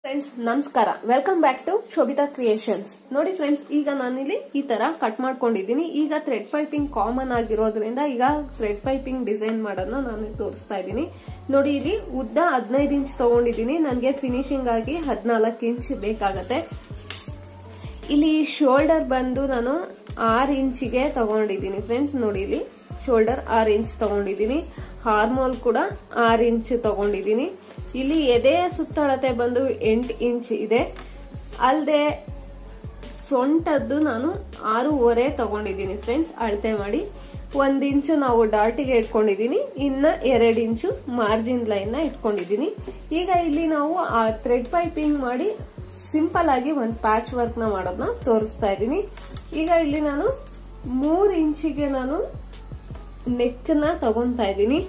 friends ನಮಸ್ಕಾರ welcome back to Shobhita creations ನೋಡಿ friends ಈಗ ನಾನಿಲ್ಲಿ ಈ ತರ ಕಟ್ ಮಾಡ್ಕೊಂಡಿದ್ದೀನಿ ಈಗ ಥ್ರೆಡ್ ಪೈಪಿಂಗ್ ಕಾಮನ್ ಆಗಿರೋದ್ರಿಂದ ಈಗ ಥ್ರೆಡ್ ಪೈಪಿಂಗ್ ಡಿಸೈನ್ ಮಾಡೋದನ್ನ ನಾನು ತೋರಿಸ್ತಾ ಇದ್ದೀನಿ ನೋಡಿ ಇಲ್ಲಿ ಉದ್ದ ಹದಿನೈದು ಇಂಚ್ ತಗೊಂಡಿದ್ದೀನಿ ನನಗೆ ಫಿನಿಶಿಂಗ್ ಆಗಿ ಹದಿನಾಲ್ಕು ಇಂಚ್ ಬೇಕಾಗತ್ತೆ ಇಲ್ಲಿ ಶೋಲ್ಡರ್ ಬಂದು ನಾನು ಆರು ಇಂಚಿಗೆ ತಗೊಂಡಿದ್ದೀನಿ ಫ್ರೆಂಡ್ಸ್ ನೋಡಿ ಇಲ್ಲಿ ಶೋಲ್ಡರ್ ಆರು ಇಂಚ್ ತಗೊಂಡಿದ್ದೀನಿ ಹಾರ್ಮೋಲ್ ಕೂಡ ಆರು ಇಂಚ್ ತಗೊಂಡಿದ್ದೀನಿ ಇಲ್ಲಿ ಎದೆಯ ಸುತ್ತಳತೆ ಬಂದು ಎಂಟು ಇಂಚ್ ಇದೆ ಅಲ್ಲದೆ ಸೊಂಟದ್ದು ನಾನು ಆರೂವರೆ ತಗೊಂಡಿದ್ದೀನಿ ಫ್ರೆಂಡ್ಸ್ ಅಳತೆ ಮಾಡಿ ಒಂದ್ ಇಂಚು ನಾವು ಡಾರ್ಟಿಗೆ ಇಟ್ಕೊಂಡಿದ್ದೀನಿ ಇನ್ನ ಎರಡು ಇಂಚು ಮಾರ್ಜಿನ್ ಲೈನ್ ನ ಇಟ್ಕೊಂಡಿದ್ದೀನಿ ಈಗ ಇಲ್ಲಿ ನಾವು ಆ ಥ್ರೆಡ್ ಪೈಪಿಂಗ್ ಮಾಡಿ ಸಿಂಪಲ್ ಆಗಿ ಒಂದು ಪ್ಯಾಚ್ ವರ್ಕ್ ನ ಮಾಡೋದನ್ನ ತೋರಿಸ್ತಾ ಇದ್ದೀನಿ ಈಗ ಇಲ್ಲಿ ನಾನು ಮೂರ್ ಇಂಚಿಗೆ ನಾನು ನೆಕ್ ನ ತಗೊಂತಾ ಇದ್ದೀನಿ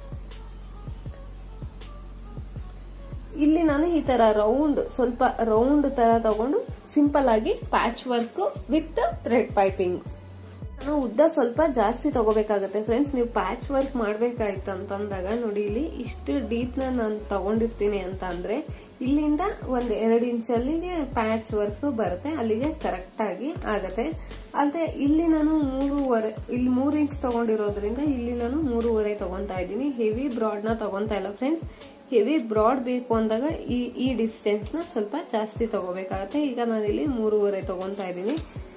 ಇಲ್ಲಿ ನಾನು ಈ ತರ ರೌಂಡ್ ಸ್ವಲ್ಪ ರೌಂಡ್ ತರ ತಗೊಂಡು ಸಿಂಪಲ್ ಆಗಿ patch work with thread piping ನಾನು ಉದ್ದ ಸ್ವಲ್ಪ ಜಾಸ್ತಿ ತಗೋಬೇಕಾಗತ್ತೆ ಫ್ರೆಂಡ್ಸ್ ನೀವು ಪ್ಯಾಚ್ ವರ್ಕ್ ಮಾಡ್ಬೇಕಾಯ್ತು ಅಂತಂದಾಗ ನೋಡಿ ಇಲ್ಲಿ ಇಷ್ಟು ಡೀಪ್ ನ ನಾನು ತಗೊಂಡಿರ್ತೀನಿ ಅಂತ ಅಂದ್ರೆ ಇಲ್ಲಿಂದ ಒಂದ್ ಎರಡು ಇಂಚಲ್ಲಿಗೆ ಪ್ಯಾಚ್ ವರ್ಕ್ ಬರುತ್ತೆ ಅಲ್ಲಿಗೆ ಕರೆಕ್ಟ್ ಆಗಿ ಆಗತ್ತೆ ಅಲ್ಲದೆ ಇಲ್ಲಿ ನಾನು ಮೂರುವರೆ ಇಲ್ಲಿ ಮೂರು ಇಂಚ್ ತಗೊಂಡಿರೋದ್ರಿಂದ ಇಲ್ಲಿ ನಾನು ಮೂರುವರೆ ತಗೊಂತಾ ಇದ್ದೀನಿ ಹೆವಿ ಬ್ರಾಡ್ ನ ತಗೊಂತಾ ಇಲ್ಲ ಫ್ರೆಂಡ್ಸ್ ಹೆವಿ ಬ್ರಾಡ್ ಬೇಕು ಅಂದಾಗ ಈ ಈ ಡಿಸ್ಟೆನ್ಸ್ ನ ಸ್ವಲ್ಪ ಜಾಸ್ತಿ ತಗೋಬೇಕಾಗತ್ತೆ ಈಗ ನಾನಿಲ್ಲಿ ಮೂರುವರೆ ತಗೊಂತಾ ಇದ್ದೀನಿ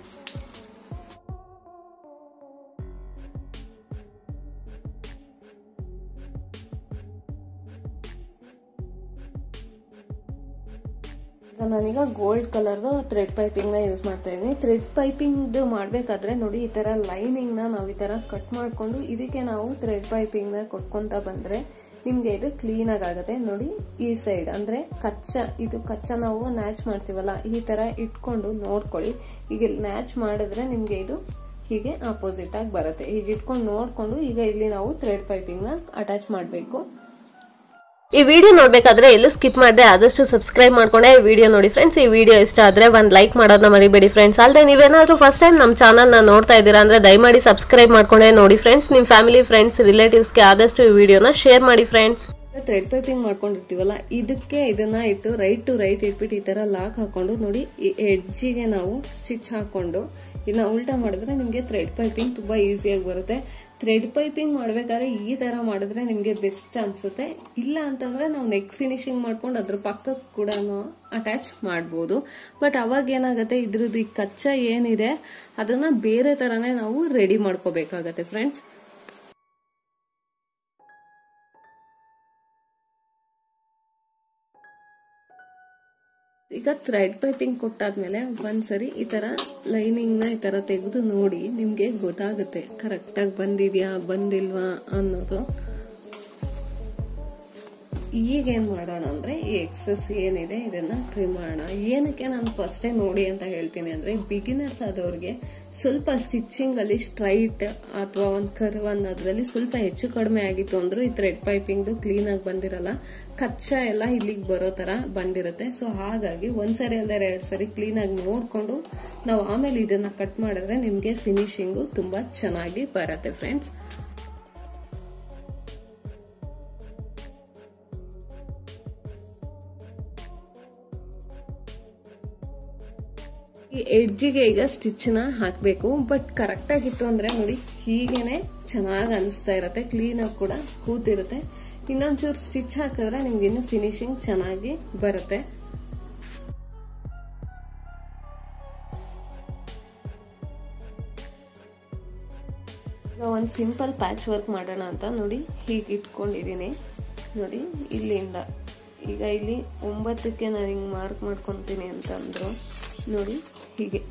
ನಾನೀಗ ಗೋಲ್ಡ್ ಕಲರ್ದು ಥ್ರೆಡ್ ಪೈಪಿಂಗ್ ನ ಯೂಸ್ ಮಾಡ್ತಾ ಇದ್ದೀನಿ ಥ್ರೆಡ್ ಪೈಪಿಂಗ್ ಮಾಡ್ಬೇಕಾದ್ರೆ ನೋಡಿ ಈ ತರ ಲೈನಿಂಗ್ ನ ನಾವು ಈ ತರ ಕಟ್ ಮಾಡ್ಕೊಂಡು ಇದಕ್ಕೆ ನಾವು ಥ್ರೆಡ್ ಪೈಪಿಂಗ್ ನ ಕೊಟ್ಕೊಂತ ಬಂದ್ರೆ ನಿಮ್ಗೆ ಇದು ಕ್ಲೀನ್ ಆಗಿ ಆಗುತ್ತೆ ನೋಡಿ ಈ ಸೈಡ್ ಅಂದ್ರೆ ಕಚ್ಚಾ ಇದು ಕಚ್ಚಾ ನಾವು ನ್ಯಾಚ್ ಮಾಡ್ತೀವಲ್ಲ ಈ ತರ ಇಟ್ಕೊಂಡು ನೋಡ್ಕೊಳ್ಳಿ ಈಗ ನ್ಯಾಚ್ ಮಾಡಿದ್ರೆ ನಿಮ್ಗೆ ಇದು ಹೀಗೆ ಆಪೋಸಿಟ್ ಆಗಿ ಬರುತ್ತೆ ಹೀಗೆ ಇಟ್ಕೊಂಡು ನೋಡ್ಕೊಂಡು ಈಗ ಇಲ್ಲಿ ನಾವು ಥ್ರೆಡ್ ಪೈಪಿಂಗ್ ನ ಅಟ್ಯಾಚ್ ಮಾಡಬೇಕು ಈ ವಿಡಿಯೋ ನೋಡ್ಬೇಕಾದ್ರೆ ಎಲ್ಲೂ ಸ್ಕಿಪ್ ಮಾಡದೆ ಆದಷ್ಟು ಸಬ್ಸ್ಕ್ರೈಬ್ ಮಾಡ್ಕೊಂಡೆ ಈ ವಿಡಿಯೋ ನೋಡಿ ಫ್ರೆಂಡ್ಸ್ ಈ ವಿಡಿಯೋ ಇಷ್ಟ ಆದ್ರೆ ಒಂದ್ ಲೈಕ್ ಮಾಡೋದನ್ನ ಮರಿಬೇಡಿ ಫ್ರೆಂಡ್ಸ್ ಅಲ್ಲದೆ ನೀವೇನಾದ್ರೂ ಫಸ್ಟ್ ಟೈಮ್ ನಮ್ಮ ಚಾನಲ್ ನ ನೋಡ್ತಾ ಇದ್ದೀರಾ ಅಂದ್ರೆ ದಯಮಾಡಿ ಸಬ್ಸ್ಕ್ರೈಬ್ ಮಾಡ್ಕೊಂಡೆ ನೋಡಿ ಫ್ರೆಂಡ್ಸ್ ನಿಮ್ ಫ್ಯಾಮಿಲಿ ಫ್ರೆಂಡ್ಸ್ ರಿಲೇಟಿವ್ಸ್ಗೆ ಆದಷ್ಟು ಈ ವಿಡಿಯೋನ ಶೇರ್ ಮಾಡಿ ಫ್ರೆಂಡ್ಸ್ ಥ್ರೆಡ್ ಪೈಪಿಂಗ್ ಮಾಡ್ಕೊಂಡಿರ್ತೀವಲ್ಲ ಇದಕ್ಕೆ ಇದನ್ನ ಇಟ್ಟು ರೈಟ್ ಟು ರೈಟ್ ಇಟ್ಬಿಟ್ಟು ಈ ತರ ಲಾಕ್ ಹಾಕೊಂಡು ನೋಡಿ ಈ ಎಡ್ಜಿಗೆ ನಾವು ಸ್ಟಿಚ್ ಹಾಕೊಂಡು ಇದನ್ನ ಉಲ್ಟಾ ಮಾಡಿದ್ರೆ ನಿಮ್ಗೆ ಥ್ರೆಡ್ ಪೈಪಿಂಗ್ ತುಂಬಾ ಈಸಿಯಾಗಿ ಬರುತ್ತೆ ಥ್ರೆಡ್ ಪೈಪಿಂಗ್ ಮಾಡ್ಬೇಕಾದ್ರೆ ಈ ತರ ಮಾಡಿದ್ರೆ ನಿಮ್ಗೆ ಬೆಸ್ಟ್ ಅನ್ಸುತ್ತೆ ಇಲ್ಲ ಅಂತಂದ್ರೆ ನಾವು ನೆಕ್ ಫಿನಿಶಿಂಗ್ ಮಾಡ್ಕೊಂಡು ಅದ್ರ ಪಕ್ಕಕ್ಕೆ ಕೂಡ ಅಟ್ಯಾಚ್ ಮಾಡ್ಬೋದು ಬಟ್ ಅವಾಗ ಏನಾಗುತ್ತೆ ಇದ್ರದ್ದು ಈ ಕಚ್ಚಾ ಏನಿದೆ ಅದನ್ನ ಬೇರೆ ತರನೇ ನಾವು ರೆಡಿ ಮಾಡ್ಕೋಬೇಕಾಗತ್ತೆ ಫ್ರೆಂಡ್ಸ್ ಈಗ ಥ್ರೆಡ್ ಪೈಪಿಂಗ್ ಕೊಟ್ಟಾದ್ಮೇಲೆ ಒಂದ್ಸರಿ ಈ ತರ ಲೈನಿಂಗ್ ನ ಈ ತರ ತೆಗೆದು ನೋಡಿ ನಿಮ್ಗೆ ಗೊತ್ತಾಗುತ್ತೆ ಕರೆಕ್ಟ್ ಆಗಿ ಬಂದಿದ್ಯಾ ಬಂದಿಲ್ವಾ ಅನ್ನೋದು ಈಗ ಏನ್ ಮಾಡೋಣ ಅಂದ್ರೆ ಈ ಎಕ್ಸಸ್ ಏನಿದೆ ಇದನ್ನ ಟ್ರಿಮ್ ಮಾಡೋಣ ಏನಕ್ಕೆ ನಾನು ಫಸ್ಟೇ ನೋಡಿ ಅಂತ ಹೇಳ್ತೀನಿ ಅಂದ್ರೆ ಬಿಗಿನರ್ಸ್ ಆದವ್ರಿಗೆ ಸ್ವಲ್ಪ ಸ್ಟಿಚಿಂಗ್ ಅಲ್ಲಿ ಸ್ಟ್ರೈಟ್ ಅಥವಾ ಒಂದ್ ಕರ್ವ್ ಅನ್ನೋದ್ರಲ್ಲಿ ಸ್ವಲ್ಪ ಹೆಚ್ಚು ಕಡಿಮೆ ಆಗಿತ್ತು ಅಂದ್ರೂ ಈ ಥ್ರೆಡ್ ಪೈಪಿಂಗ್ ಕ್ಲೀನ್ ಆಗಿ ಬಂದಿರಲ್ಲ ಕಚ್ಚಾ ಎಲ್ಲ ಇಲ್ಲಿಗೆ ಬರೋ ತರ ಬಂದಿರುತ್ತೆ ಸೊ ಹಾಗಾಗಿ ಒಂದ್ಸರಿ ಅಲ್ಲದೆ ಎರಡ್ ಸರಿ ಕ್ಲೀನ್ ಆಗಿ ನೋಡ್ಕೊಂಡು ನಾವು ಆಮೇಲೆ ಇದನ್ನ ಕಟ್ ಮಾಡಿದ್ರೆ ನಿಮ್ಗೆ ಫಿನಿಶಿಂಗು ತುಂಬಾ ಚೆನ್ನಾಗಿ ಬರುತ್ತೆ ಫ್ರೆಂಡ್ಸ್ ಈ ಎಡ್ಜಿಗೆ ಈಗ ಸ್ಟಿಚ್ ನ ಹಾಕ್ಬೇಕು ಬಟ್ ಕರೆಕ್ಟ್ ಆಗಿತ್ತು ಅಂದ್ರೆ ನೋಡಿ ಹೀಗೇನೆ ಚೆನ್ನಾಗಿ ಅನಿಸ್ತಾ ಇರತ್ತೆ ಕ್ಲೀನ್ ಆಗಿ ಕೂಡ ಕೂತಿರುತ್ತೆ ಇನ್ನೊಂಚೂರು ಸ್ಟಿಚ್ ಹಾಕಿದ್ರೆ ನಿಮ್ಗೆ ಇನ್ನು ಫಿನಿಶಿಂಗ್ ಚೆನ್ನಾಗಿ ಬರುತ್ತೆ ಒಂದು ಸಿಂಪಲ್ ಪ್ಯಾಚ್ ವರ್ಕ್ ಮಾಡೋಣ ಅಂತ ನೋಡಿ ಹೀಗೆ ಇಟ್ಕೊಂಡಿದ್ದೀನಿ ನೋಡಿ ಇಲ್ಲಿಂದ ಈಗ ಇಲ್ಲಿ ಒಂಬತ್ತಕ್ಕೆ ನಾನು ಹಿಂಗೆ ಮಾರ್ಕ್ ಮಾಡ್ಕೊತೀನಿ ಅಂತ ಅಂದ್ರು ನೋಡಿ ಹೀಗೆ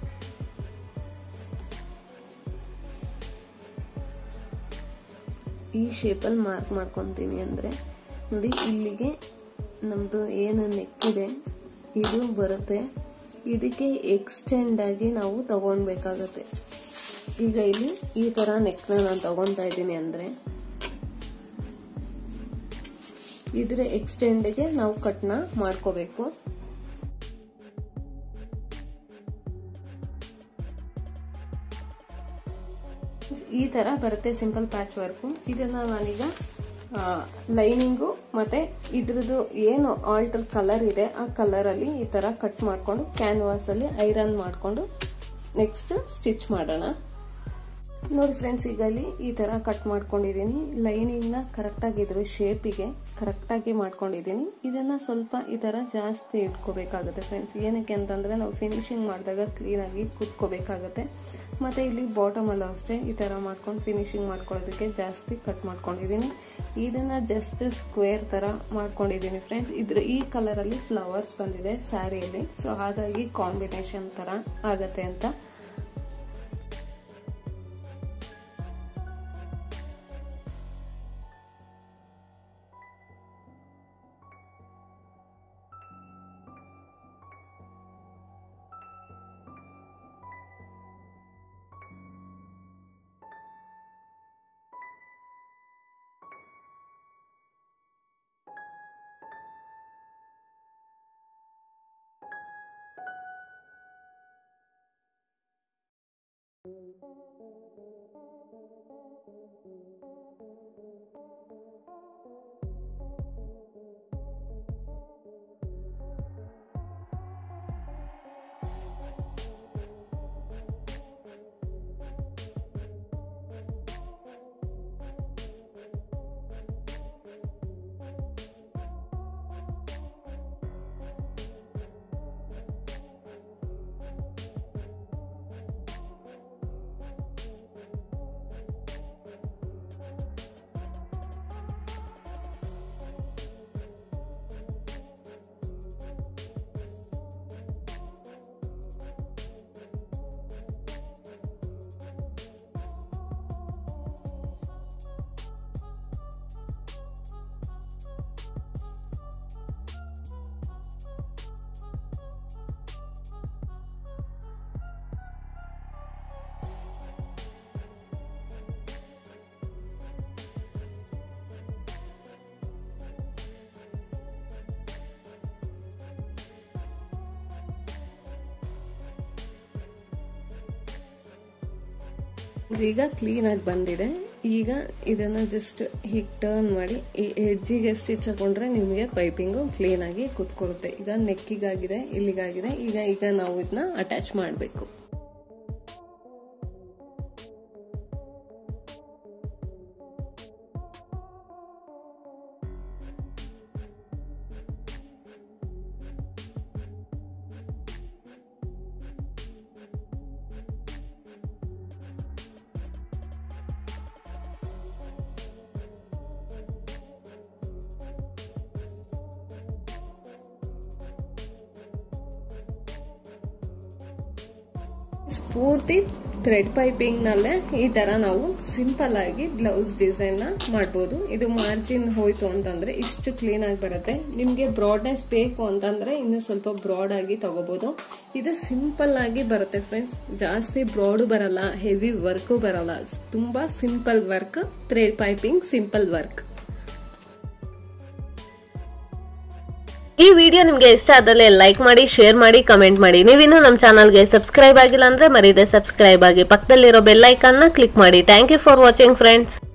ಈ ಶೇಪಲ್ಲಿ ಮಾರ್ಕ್ ಮಾಡ್ಕೊತೀನಿ ಅಂದರೆ ನೋಡಿ ಇಲ್ಲಿಗೆ ನಮ್ಮದು ಏನು ನೆಕ್ಕಿದೆ ಇದು ಬರುತ್ತೆ ಇದಕ್ಕೆ ಎಕ್ಸ್ಟೆಂಡ್ ಆಗಿ ನಾವು ತಗೊಳ್ಬೇಕಾಗತ್ತೆ ಈಗ ಇಲ್ಲಿ ಈ ಥರ ನೆಕ್ನ ನಾನು ತಗೊತಾ ಇದ್ದೀನಿ ಅಂದರೆ ಇದ್ರ ಎಕ್ಸ್ಟೆಂಡ್ಗೆ ನಾವು ಕಟ್ನ ಮಾಡ್ಕೋಬೇಕು ಈ ತರ ಬರುತ್ತೆ ಸಿಂಪಲ್ ಪ್ಯಾಚ್ ವರ್ಕ್ ಇದನ್ನ ನಾನೀಗ ಲೈನಿಂಗು ಮತ್ತೆ ಇದ್ರದ್ದು ಏನು ಆಲ್ಟರ್ ಕಲರ್ ಇದೆ ಆ ಕಲರ್ ಅಲ್ಲಿ ಈ ತರ ಕಟ್ ಮಾಡ್ಕೊಂಡು ಕ್ಯಾನ್ವಾಸ್ ಅಲ್ಲಿ ಐರನ್ ಮಾಡ್ಕೊಂಡು ನೆಕ್ಸ್ಟ್ ಸ್ಟಿಚ್ ಮಾಡೋಣ ನೋಡಿ ಫ್ರೆಂಡ್ಸ್ ಈಗ ಅಲ್ಲಿ ಈ ತರ ಕಟ್ ಮಾಡ್ಕೊಂಡಿದ್ದೀನಿ ಲೈನಿಂಗ್ ನ ಕರೆಕ್ಟ್ ಆಗಿ ಇದ್ರ ಶೇಪಿಗೆ ಕರೆಕ್ಟ್ ಆಗಿ ಮಾಡ್ಕೊಂಡಿದ್ದೀನಿ ಇದನ್ನ ಸ್ವಲ್ಪ ಈ ತರ ಜಾಸ್ತಿ ಇಟ್ಕೋಬೇಕಾಗುತ್ತೆ ಫ್ರೆಂಡ್ಸ್ ಏನಕ್ಕೆ ಅಂತಂದ್ರೆ ನಾವು ಫಿನಿಶಿಂಗ್ ಮಾಡಿದಾಗ ಕ್ಲೀನ್ ಆಗಿ ಕುತ್ಕೋಬೇಕಾಗತ್ತೆ ಮತ್ತೆ ಇಲ್ಲಿ ಬಾಟಮ್ ಅಲ್ಲೂ ಅಷ್ಟೇ ಈ ತರ ಮಾಡ್ಕೊಂಡು ಫಿನಿಶಿಂಗ್ ಮಾಡ್ಕೊಳ್ಳೋದಕ್ಕೆ ಜಾಸ್ತಿ ಕಟ್ ಮಾಡ್ಕೊಂಡಿದ್ದೀನಿ ಇದನ್ನ ಜಸ್ಟ್ ಸ್ಕ್ವೇರ್ ತರ ಮಾಡ್ಕೊಂಡಿದ್ದೀನಿ ಫ್ರೆಂಡ್ಸ್ ಇದ್ರ ಈ ಕಲರ್ ಅಲ್ಲಿ ಫ್ಲವರ್ಸ್ ಬಂದಿದೆ ಸ್ಯಾರಿಯಲ್ಲಿ ಸೊ ಹಾಗಾಗಿ ಕಾಂಬಿನೇಷನ್ ತರ ಆಗತ್ತೆ ಅಂತ ಈಗ ಕ್ಲೀನ್ ಆಗಿ ಬಂದಿದೆ ಈಗ ಇದನ್ನ ಜಸ್ಟ್ ಹೀಗೆ ಟರ್ನ್ ಮಾಡಿ ಈ ಎಡ್ಜಿಗೆ ಸ್ಟಿಚ್ ಹಾಕೊಂಡ್ರೆ ನಿಮಗೆ ಪೈಪಿಂಗು ಕ್ಲೀನ್ ಆಗಿ ಕುತ್ಕೊಳ್ಳುತ್ತೆ ಈಗ ನೆಕ್ಕಿಗಾಗಿದೆ ಇಲ್ಲಿಗಾಗಿದೆ ಈಗ ಈಗ ನಾವು ಇದನ್ನ ಅಟ್ಯಾಚ್ ಮಾಡಬೇಕು ಪೂರ್ತಿ ಥ್ರೆಡ್ ಪೈಪಿಂಗ್ ನಲ್ಲೇ ಈ ತರ ನಾವು ಸಿಂಪಲ್ ಆಗಿ ಬ್ಲೌಸ್ ಡಿಸೈನ್ ನ ಮಾಡಬಹುದು ಇದು ಮಾರ್ಜಿನ್ ಹೋಯ್ತು ಅಂತಂದ್ರೆ ಇಷ್ಟು ಕ್ಲೀನ್ ಆಗಿ ಬರುತ್ತೆ ನಿಮ್ಗೆ ಬ್ರಾಡ್ನೆಸ್ ಬೇಕು ಅಂತಂದ್ರೆ ಇನ್ನು ಸ್ವಲ್ಪ ಬ್ರಾಡ್ ಆಗಿ ತಗೋಬಹುದು ಇದು ಸಿಂಪಲ್ ಆಗಿ ಬರುತ್ತೆ ಫ್ರೆಂಡ್ಸ್ ಜಾಸ್ತಿ ಬ್ರಾಡ್ ಬರಲ್ಲ ಹೆವಿ ವರ್ಕ್ ಬರಲ್ಲ ತುಂಬಾ simple work thread piping simple work ಈ ವಿಡಿಯೋ ನಿಮಗೆ ಇಷ್ಟ ಆದಲ್ಲಿ ಲೈಕ್ ಮಾಡಿ ಶೇರ್ ಮಾಡಿ ಕಮೆಂಟ್ ಮಾಡಿ ನೀವಿನ್ನೂ ನಮ್ಮ ಚಾನಲ್ಗೆ ಸಬ್ಸ್ಕ್ರೈಬ್ ಆಗಿಲ್ಲ ಅಂದ್ರೆ ಮರೀದೆ ಸಬ್ಸ್ಕ್ರೈಬ್ ಆಗಿ ಪಕ್ಕದಲ್ಲಿರೋ ಬೆಲ್ ಐಕಾನ್ನ ಕ್ಲಿಕ್ ಮಾಡಿ thank you for watching friends